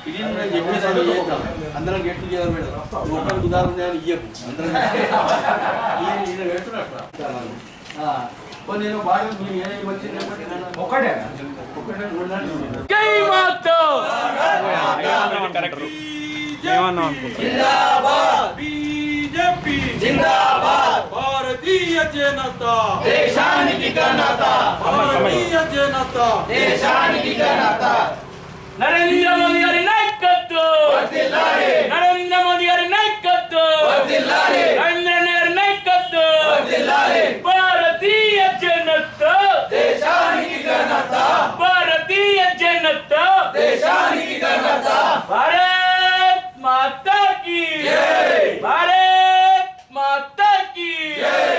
ఇది నేను చెప్పేసాను చేద్దాం అందరం గెట్ టుగెదర్ పెడదాం నువ్వు ఒక్కరికి ఉదాహరణ అని ఇయ్యకు అందరం ఈయన ఈయన పెడుతున్నట్టు కొన్ని నేను బాగా మీరు ఏ వచ్చింది ఒకటే ఒకటే ఉండాలి జై మాతా బీజేపీ జిందాబాద్ భారతీయ జనతా దేశానికి ఘనత భారతీయ జనతా దేశానికి ఘనత నరేంద్ర మోదీ గారి నాయకత్వం నరేంద్ర మోదీ గారి నాయకత్వం నరేంద్ర గారి నాయకత్వం భారతీయ జనతా దేశానికి ఘనత భారతీయ జనతా దేశానికి ఘనత భారత్ మాతా की जय भारत माता की जय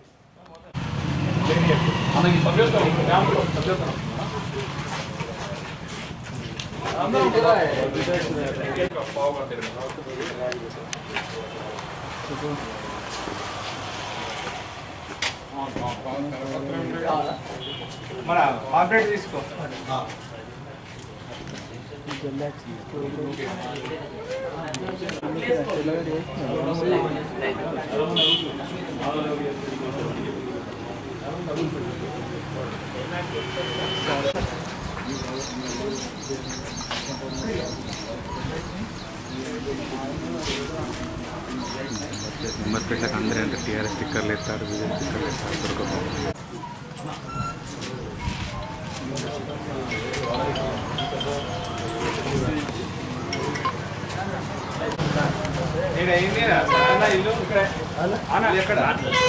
మన కాంప్లీట్ తీసుకో ఉమ్మర్పేటలకు అందరూ అంటే టీఆర్ఎస్ స్టిక్కర్లు ఎత్తారు బీజేపీ స్టిక్కర్లు ఎత్తారు దొరకపోతుంది నేను అయింది అన్న ఇల్లు ఇక్కడ అన్న ఎక్కడ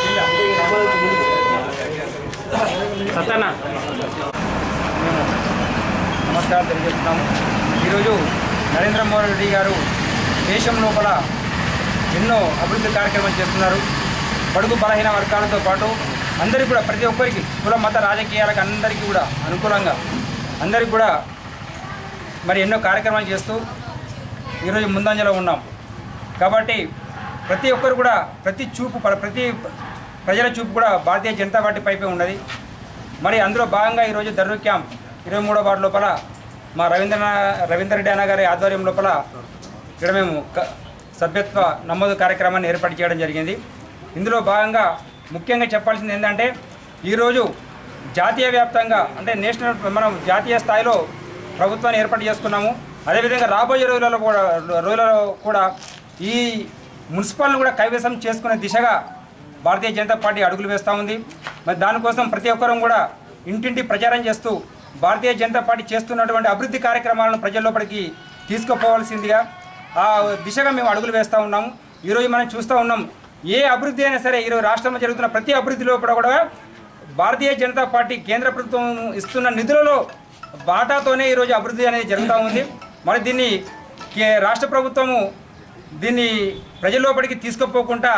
నమస్కారం తెలియజేస్తున్నాము ఈరోజు నరేంద్ర మోడీ రెడ్డి గారు దేశం లోపల ఎన్నో అభివృద్ధి కార్యక్రమాలు చేస్తున్నారు బడుగు బలహీన వర్గాలతో పాటు అందరికీ కూడా ప్రతి ఒక్కరికి కుల మత రాజకీయాలకు అందరికీ కూడా అనుకూలంగా అందరికీ కూడా మరి ఎన్నో కార్యక్రమాలు చేస్తూ ఈరోజు ముందంజలో ఉన్నాం కాబట్టి ప్రతి ఒక్కరు కూడా ప్రతి చూపు ప్ర- ప్రతి ప్రజల చూపు కూడా భారతీయ జనతా పార్టీ పైపే ఉన్నది మరి అందులో భాగంగా ఈరోజు దర్రు క్యాంప్ ఇరవై మూడో వార్డు లోపల మా రవీంద్ర రవీందర్ రెడ్డి అన్న గారి ఆధ్వర్యం లోపల ఇక్కడ మేము క- సభ్యత్వ నమోదు కార్యక్రమాన్ని ఏర్పాటు చేయడం జరిగింది ఇందులో భాగంగా ముఖ్యంగా చెప్పాల్సింది ఏంటంటే ఈరోజు జాతీయ వ్యాప్తంగా అంటే నేషనల్ మనం జాతీయ స్థాయిలో ప్రభుత్వాన్ని ఏర్పాటు చేసుకున్నాము అదేవిధంగా రాబోయే రోజులలో కూడా రోజులలో కూడా ఈ మున్సిపాల్ని కూడా కైవసం చేసుకునే దిశగా భారతీయ జనతా పార్టీ అడుగులు వేస్తూ ఉంది మరి దానికోసం ప్రతి ఒక్కరం కూడా ఇంటింటి ప్రచారం చేస్తూ భారతీయ జనతా పార్టీ చేస్తున్నటువంటి అభివృద్ధి కార్యక్రమాలను ప్రజల లోపలికి తీసుకుపోవాల్సిందిగా ఆ దిశగా మేము అడుగులు వేస్తూ ఉన్నాము ఈరోజు మనం చూస్తూ ఉన్నాం ఏ అభివృద్ధి అయినా సరే ఈరోజు రాష్ట్రంలో జరుగుతున్న ప్రతి అభివృద్ధి లోపల కూడా భారతీయ జనతా పార్టీ కేంద్ర ప్రభుత్వం ఇస్తున్న నిధులలో వాటాతోనే ఈరోజు అభివృద్ధి అనేది జరుగుతూ ఉంది మరి దీన్ని కే- రాష్ట్ర ప్రభుత్వము దీన్ని ప్రజల లోపలికి తీసుకుపోకుండా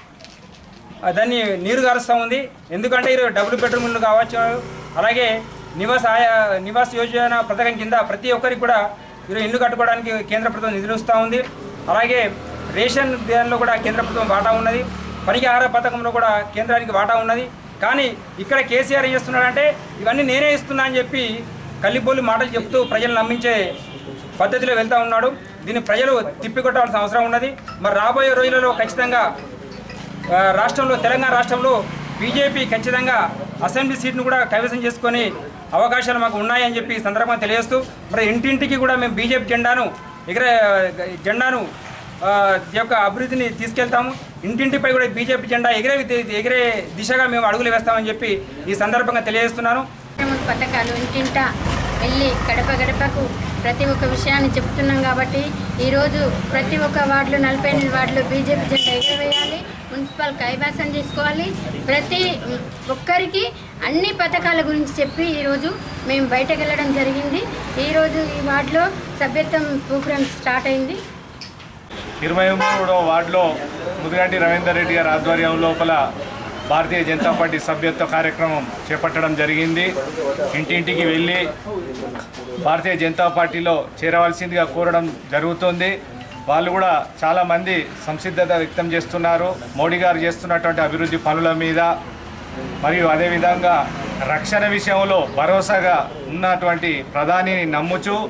ఆ, దాన్ని నీరు గారుస్తూ ఉంది ఎందుకంటే ఈరోజు డబుల్ బెడ్రూమ్ ఇల్లు కావచ్చు అలాగే నివాస ఆయా నివాస యోజన పథకం కింద ప్రతి ఒక్కరికి కూడా ఈరోజు ఇల్లు కట్టుకోవడానికి కేంద్ర ప్రభుత్వం నిధులు ఇస్తూ ఉంది అలాగే రేషన్ దానిలో కూడా కేంద్ర ప్రభుత్వం వాటా ఉన్నది పనికి ఆహార పథకంలో కూడా కేంద్రానికి వాటా ఉన్నది కానీ ఇక్కడ కేసీఆర్ ఏం చేస్తున్నాడంటే ఇవన్నీ నేనే ఇస్తున్నా అని చెప్పి కల్లిబోలి మాటలు చెప్తూ ప్రజలు నమ్మించే పద్ధతిలో వెళ్తూ ఉన్నాడు దీన్ని ప్రజలు తిప్పికొట్టాల్సిన అవసరం ఉన్నది మరి రాబోయే రోజులలో ఖచ్చితంగా ఆ, రాష్ట్రంలో తెలంగాణ రాష్ట్రంలో బీజేపీ ఖచ్చితంగా అసెంబ్లీ సీట్ను కూడా కైవసం చేసుకొని అవకాశాలు మాకు ఉన్నాయని చెప్పి ఈ సందర్భంగా తెలియజేస్తూ మరి ఇంటింటికి కూడా మేము బీజేపీ జెండాను ఎగరే జెండాను ఆ, ఈ యొక్క అభివృద్ధిని తీసుకెళ్తాము ఇంటింటిపై కూడా బీజేపీ జెండా ఎగిరే ఎగిరే దిశగా మేము అడుగులు వేస్తామని చెప్పి ఈ సందర్భంగా తెలియజేస్తున్నాను కార్యక్రమం పథకాలు ఇంటింట వెళ్ళి గడప గడపకు ప్రతి ఒక్క విషయాన్ని చెప్తున్నాం కాబట్టి ఈరోజు ప్రతి ఒక్క వార్డులో నలభై ఎనిమిది వార్డులో బీజేపీ జెండా ఎగరవేయాలి మున్సిపల్ కైవాసం చేసుకోవాలి ప్రతి ఒక్కరికి అన్ని పథకాల గురించి చెప్పి ఈరోజు మేము బయటకు వెళ్ళడం జరిగింది ఈరోజు ఈ వార్డులో సభ్యత్వం ప్రోగ్రామ్ స్టార్ట్ అయింది ఇరవై మూడవ వార్డులో ముదిగంటి రవీందర్ రెడ్డి గారి ఆధ్వర్యం లోపల భారతీయ జనతా పార్టీ సభ్యత్వ కార్యక్రమం చేపట్టడం జరిగింది ఇంటింటికి వెళ్ళి భారతీయ జనతా పార్టీలో చేరవలసిందిగా కోరడం జరుగుతుంది వాళ్ళు కూడా చాలామంది సంసిద్ధత వ్యక్తం చేస్తున్నారు మోడీ గారు చేస్తున్నటువంటి అభివృద్ధి పనుల మీద మరియు అదేవిధంగా రక్షణ విషయంలో భరోసాగా ఉన్నటువంటి ప్రధానిని నమ్ముచూ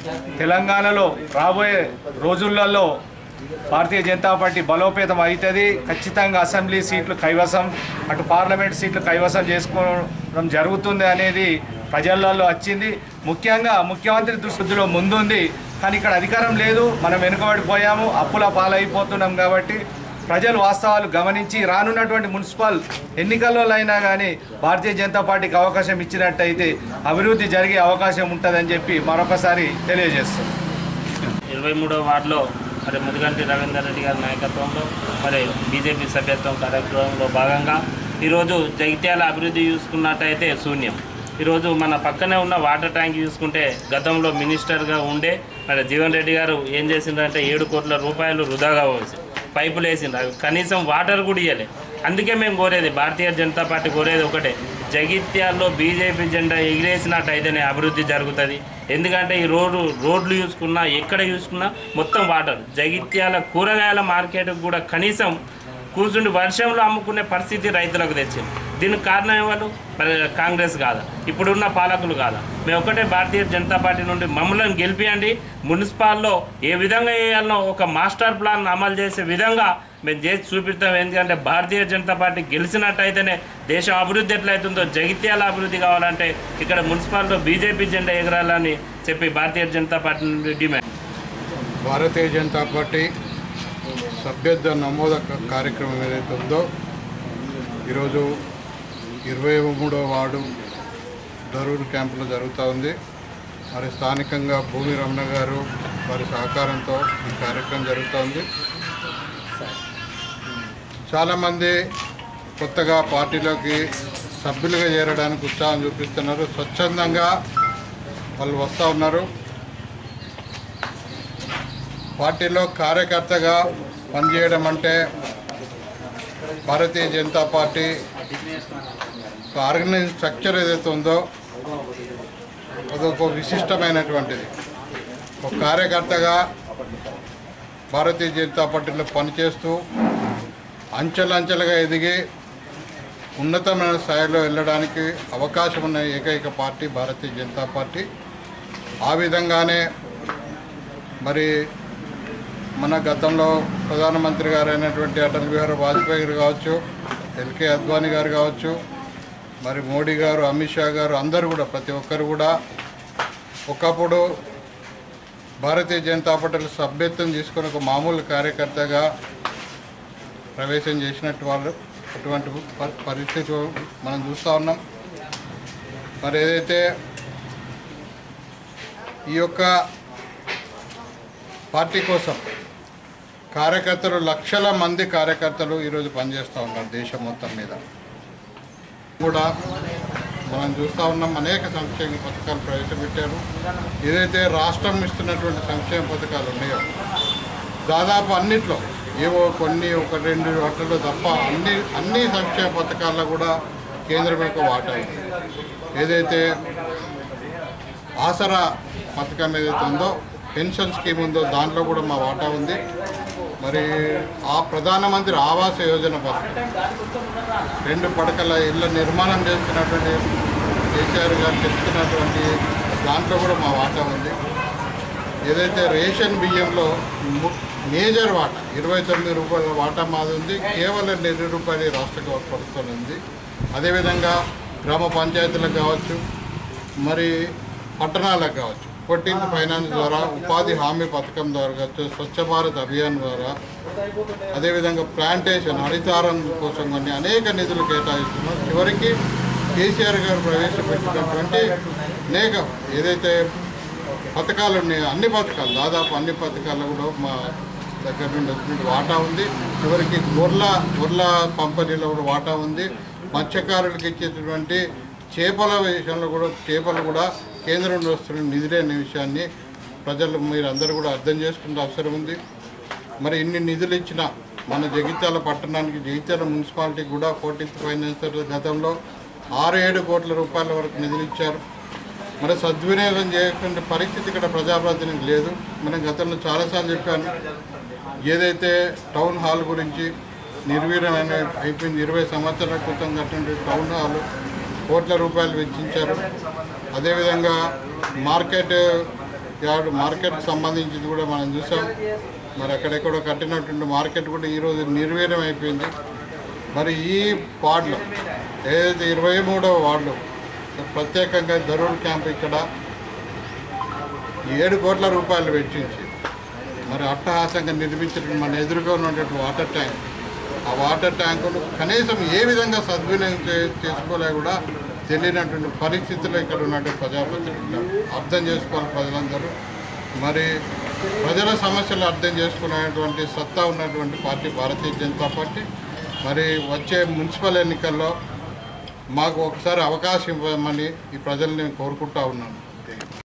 తెలంగాణలో రాబోయే రోజులలో భారతీయ జనతా పార్టీ బలోపేతం అవుతుంది ఖచ్చితంగా అసెంబ్లీ సీట్లు కైవసం అటు పార్లమెంట్ సీట్లు కైవసం చేసుకోవడం జరుగుతుంది అనేది ప్రజలలో వచ్చింది ముఖ్యంగా ముఖ్యమంత్రి దృష్టిలో ముందుంది కానీ ఇక్కడ అధికారం లేదు మనం వెనుకబడిపోయాము అప్పుల పాలైపోతున్నాం కాబట్టి ప్రజలు వాస్తవాలు గమనించి రానున్నటువంటి మున్సిపల్ ఎన్నికల్లో అయినా కానీ భారతీయ జనతా పార్టీకి అవకాశం ఇచ్చినట్టయితే అభివృద్ధి జరిగే అవకాశం ఉంటుందని చెప్పి మరొకసారి తెలియజేస్తుంది ఇరవై మూడో వార్డులో మరి ముదిగంటి రవీందర్ రెడ్డి గారి నాయకత్వంలో మరి బీజేపీ సభ్యత్వం కార్యక్రమంలో భాగంగా ఈరోజు జగిత్యాల అభివృద్ధి చూసుకున్నట్టయితే శూన్యం ఈరోజు మన పక్కనే ఉన్న వాటర్ ట్యాంక్ చూసుకుంటే గతంలో మినిస్టర్గా ఉండే మరి జీవన్ రెడ్డి గారు ఏం చేసిండ్రంటే ఏడు కోట్ల రూపాయలు వృధాగా పోసి పైపులు వేసిండ్రు అవి కనీసం వాటర్ కూడా ఇవ్వలే అందుకే మేము కోరేది భారతీయ జనతా పార్టీ కోరేది ఒకటే జగిత్యాల్లో బీజేపీ జెండా ఎగిరేసినట్టయితేనే అభివృద్ధి జరుగుతుంది ఎందుకంటే ఈ రోడ్డు రోడ్లు చూసుకున్నా ఎక్కడ చూసుకున్నా మొత్తం వాటర్ జగిత్యాల కూరగాయల మార్కెట్ కూడా కనీసం కూర్చుండి వర్షంలో అమ్ముకునే పరిస్థితి రైతులకు తెచ్చింది దీనికి కారణం ఎవరు మరి కాంగ్రెస్ కాదా ఇప్పుడున్న పాలకులు కాదా మేము ఒకటే భారతీయ జనతా పార్టీ నుండి మమ్మల్ని గెలిపియండి మున్సిపాల్లో ఏ విధంగా వేయాలనో ఒక మాస్టర్ ప్లాన్ అమలు చేసే విధంగా మేము చేసి చూపిస్తాం ఎందుకంటే భారతీయ జనతా పార్టీ గెలిచినట్టయితేనే దేశం అభివృద్ధి ఎట్లయితుందో జగిత్యాల అభివృద్ధి కావాలంటే ఇక్కడ మున్సిపాల్లో బీజేపీ జెండా ఎగరాలని చెప్పి భారతీయ జనతా పార్టీ నుండి డిమాండ్ భారతీయ జనతా పార్టీ సభ్యత్వ నమోద క- కార్యక్రమం ఏదైతే ఉందో ఈరోజు ఇరవై మూడో వార్డు దరూర్ క్యాంపులో జరుగుతూ ఉంది మరి స్థానికంగా భూమి రమణ గారు వారి సహకారంతో ఈ కార్యక్రమం జరుగుతూ ఉంది చాలామంది కొత్తగా పార్టీలోకి సభ్యులుగా చేరడానికి ఉత్సాహం చూపిస్తున్నారు స్వచ్ఛందంగా వాళ్ళు వస్తూ ఉన్నారు పార్టీలో కార్యకర్తగా పనిచేయడం అంటే భారతీయ జనతా పార్టీ ఒక ఆర్గనైజ్ స్ట్రక్చర్ ఏదైతే ఉందో అదొక విశిష్టమైనటువంటిది ఒక కార్యకర్తగా భారతీయ జనతా పార్టీలో పనిచేస్తూ అంచెలంచెలుగా ఎదిగి ఉన్నతమైన స్థాయిలో వెళ్ళడానికి అవకాశం ఉన్న ఏకైక పార్టీ భారతీయ జనతా పార్టీ ఆ విధంగానే మరి మన గతంలో ప్రధానమంత్రి గారు అయినటువంటి అటల్ బిహారీ వాజ్పేయి గారు కావచ్చు ఎల్కే అద్వానీ గారు కావచ్చు మరి మోడీ గారు అమిత్ షా గారు అందరూ కూడా ప్రతి ఒక్కరు కూడా ఒకప్పుడు భారతీయ జనతా పార్టీలో సభ్యత్వం తీసుకొని ఒక మామూలు కార్యకర్తగా ప్రవేశం చేసినట్టు వాళ్ళు అటువంటి ప- పరిస్థితి మనం చూస్తూ ఉన్నాం మరి ఏదైతే ఈ యొక్క పార్టీ కోసం కార్యకర్తలు లక్షల మంది కార్యకర్తలు ఈరోజు పనిచేస్తూ ఉన్నారు దేశం మొత్తం మీద కూడా మనం చూస్తూ ఉన్నాం అనేక సంక్షేమ పథకాలు ప్రవేశపెట్టారు ఏదైతే రాష్ట్రం ఇస్తున్నటువంటి సంక్షేమ పథకాలు ఉన్నాయో దాదాపు అన్నిట్లో ఏవో కొన్ని ఒక రెండు వాటిల్లో తప్ప అన్ని అన్ని సంక్షేమ పథకాల్లో కూడా కేంద్రం యొక్క వాటా ఉంది ఏదైతే ఆసరా పథకం ఏదైతే ఉందో పెన్షన్ స్కీమ్ ఉందో దాంట్లో కూడా మా వాటా ఉంది మరి ఆ ప్రధానమంత్రి ఆవాస యోజన పథకం రెండు పడకల ఇళ్ళ నిర్మాణం చేస్తున్నటువంటి కేసీఆర్ గారు చెప్తున్నటువంటి దాంట్లో కూడా మా వాటా ఉంది ఏదైతే రేషన్ బియ్యంలో ము- మేజర్ వాటా ఇరవై తొమ్మిది రూపాయల వాటా మాది ఉంది కేవలం ఇరవై రూపాయలు ఈ రాష్ట్ర ప్రభుత్వం ఉంది అదేవిధంగా గ్రామ పంచాయతీలకు కావచ్చు మరి పట్టణాలకు కావచ్చు ఫోర్టీన్త్ ఫైనాన్స్ ద్వారా ఉపాధి హామీ పథకం ద్వారా కావచ్చు స్వచ్ఛ భారత్ అభియాన్ ద్వారా అదేవిధంగా ప్లాంటేషన్ హరితారం కోసం కొన్ని అనేక నిధులు కేటాయిస్తున్నారు చివరికి కేసీఆర్ గారు ప్రవేశపెట్టినటువంటి అనేక ఏదైతే పథకాలు ఉన్నాయో అన్ని పథకాలు దాదాపు అన్ని పథకాలు కూడా మా దగ్గర నుండి వచ్చినటువంటి వాటా ఉంది చివరికి గొర్ల గొర్ల పంపిణీలో కూడా వాటా ఉంది మత్స్యకారులకు ఇచ్చేటటువంటి చేపల విషయంలో కూడా చేపలు కూడా కేంద్రం నుండి వస్తున్న నిధులే అనే విషయాన్ని ప్రజలు మీరందరూ కూడా అర్థం చేసుకునే అవసరం ఉంది మరి ఇన్ని నిధులు ఇచ్చిన మన జగిత్యాల పట్టణానికి జగిత్యాల మున్సిపాలిటీకి కూడా ఫోర్టీన్త్ ఫైనాన్స్ గతంలో ఆరు ఏడు కోట్ల రూపాయల వరకు నిధులు ఇచ్చారు మరి సద్వినియోగం చేయకుండా పరిస్థితి ఇక్కడ ప్రజాప్రతినిధి లేదు మనం గతంలో చాలాసార్లు చెప్పాను ఏదైతే టౌన్ హాల్ గురించి నిర్వీర్యమైన అయిపోయింది ఇరవై సంవత్సరాల క్రితం కట్టిన టౌన్ హాల్ కోట్ల రూపాయలు వెచ్చించారు అదేవిధంగా మార్కెట్ యార్డ్ మార్కెట్కి సంబంధించింది కూడా మనం చూసాం మరి అక్కడెక్కడో కట్టినటువంటి మార్కెట్ కూడా ఈరోజు నిర్వీర్యం అయిపోయింది మరి ఈ వార్డులో ఏదైతే ఇరవై మూడవ వార్డు ప్రత్యేకంగా దరూర్ క్యాంప్ ఇక్కడ ఏడు కోట్ల రూపాయలు వెచ్చించి మరి అట్టహాసంగా నిర్మించిన మన ఎదురుగా ఉన్నటువంటి వాటర్ ట్యాంక్ ఆ వాటర్ ట్యాంకును కనీసం ఏ విధంగా సద్వినియోగం చే చేసుకోలే కూడా తెలియనటువంటి పరిస్థితుల్లో ఇక్కడ ఉన్నటువంటి ప్రజాప్రతినిధులు ఉన్నారు అర్థం చేసుకోవాలి ప్రజలందరూ మరి ప్రజల సమస్యలు అర్థం చేసుకునేటువంటి సత్తా ఉన్నటువంటి పార్టీ భారతీయ జనతా పార్టీ మరి వచ్చే మున్సిపల్ ఎన్నికల్లో మాకు ఒకసారి అవకాశం ఇవ్వమని ఈ ప్రజల్ని నేను కోరుకుంటా ఉన్నాను